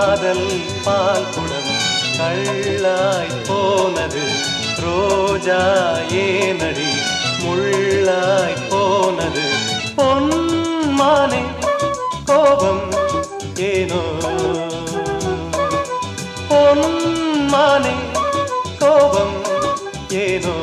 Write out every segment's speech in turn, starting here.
காதல் பால் குடம் கள்ளாய் போனது ரோஜா ஏனடி முள்ளாய் போனது பொன்மானே கோபம் ஏனோ பொன்மானே கோபம் ஏனோ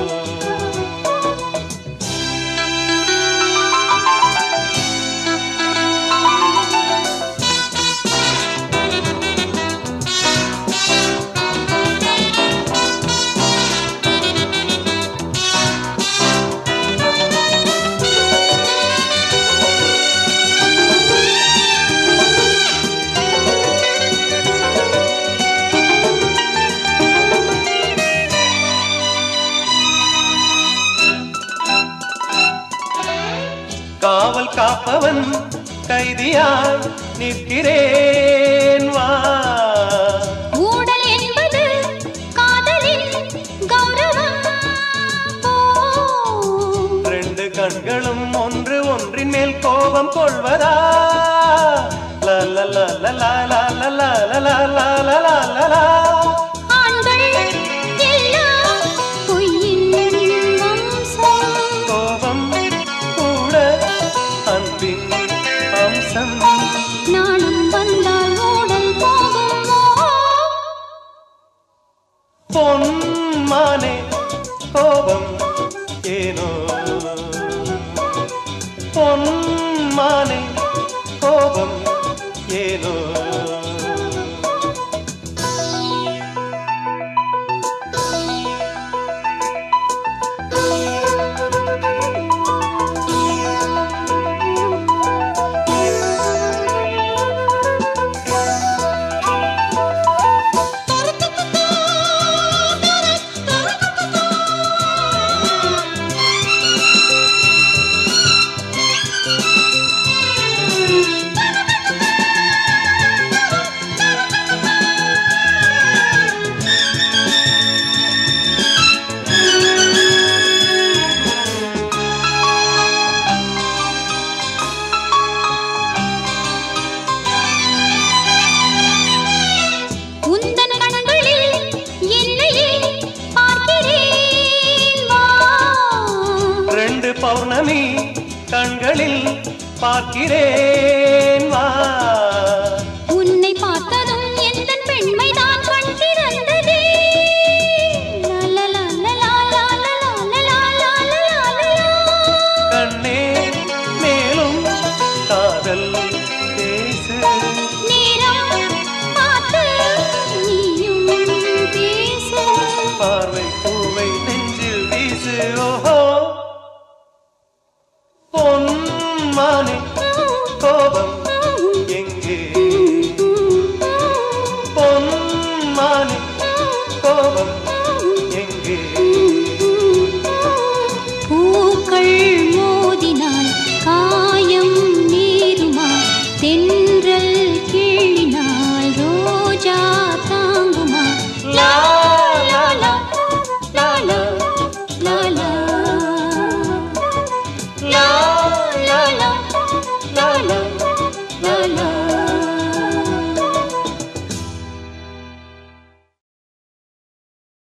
காவல் காப்பவன் கைதியாய் நிற்கிறேன் வா ஊடல் என்பது காதலின் கௌரவம் ஓ ரெண்டு கண்களும் ஒன்று ஒன்றின் மேல் கோபம் கொள்வதா லா லா லா லா லா லா லா லா லா லா லா லா லா லா. ஆண்கள் எல்லாம் பொய்யின் வம்சம் கோபம் கூட அன்பின் அம்சம் நாணம் வந்தால் ஊடல் போகும் ஓ பொன்மானே கோபம் ஏனோ பொன்மானே கோபம் ஏனோ உந்தன் கண்களில் என்னையே பார்க்கிறேன் வா ரெண்டு பௌர்ணமி கண்களில் பார்க்கிறேன் வா